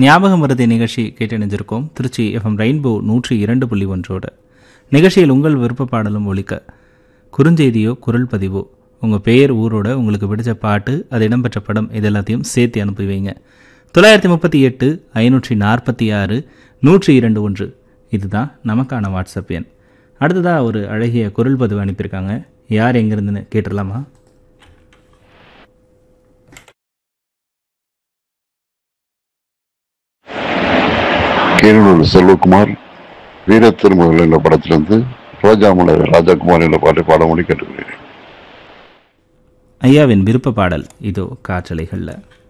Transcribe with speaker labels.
Speaker 1: ஞாபகம் மருதி நிகழ்ச்சி கேட்டணிஞ்சிருக்கோம் Trichy FM rainbow நூற்றி இரண்டு புள்ளி ஒன்றோடு நிகழ்ச்சியில் உங்கள் விருப்ப பாடலும் ஒலிக்க குறுஞ்செய்தியோ குரல் பதிவோ உங்கள் பெயர் ஊரோட உங்களுக்கு பிடிச்ச பாட்டு அது இடம்பெற்ற படம் இது எல்லாத்தையும் சேர்த்து அனுப்பி வைங்க தொள்ளாயிரத்தி முப்பத்தி எட்டு ஐநூற்றி நாற்பத்தி ஆறு நூற்றி இரண்டு ஒன்று இதுதான் நமக்கான வாட்ஸ்அப் எண் அடுத்ததாக ஒரு அழகிய குரல் பதிவு அனுப்பியிருக்காங்க யார் எங்கேருந்துன்னு கேட்டுடலாமா
Speaker 2: கீரனூர் செல்வகுமார் வீர திருமகள் என்ற படத்திலிருந்து ரோஜா மலர் ராஜாகுமார் என்ற பாட்டை பாட கேட்டுக்கிறேன்
Speaker 1: ஐயாவின் விருப்ப பாடல் இதோ காற்றலைகளில்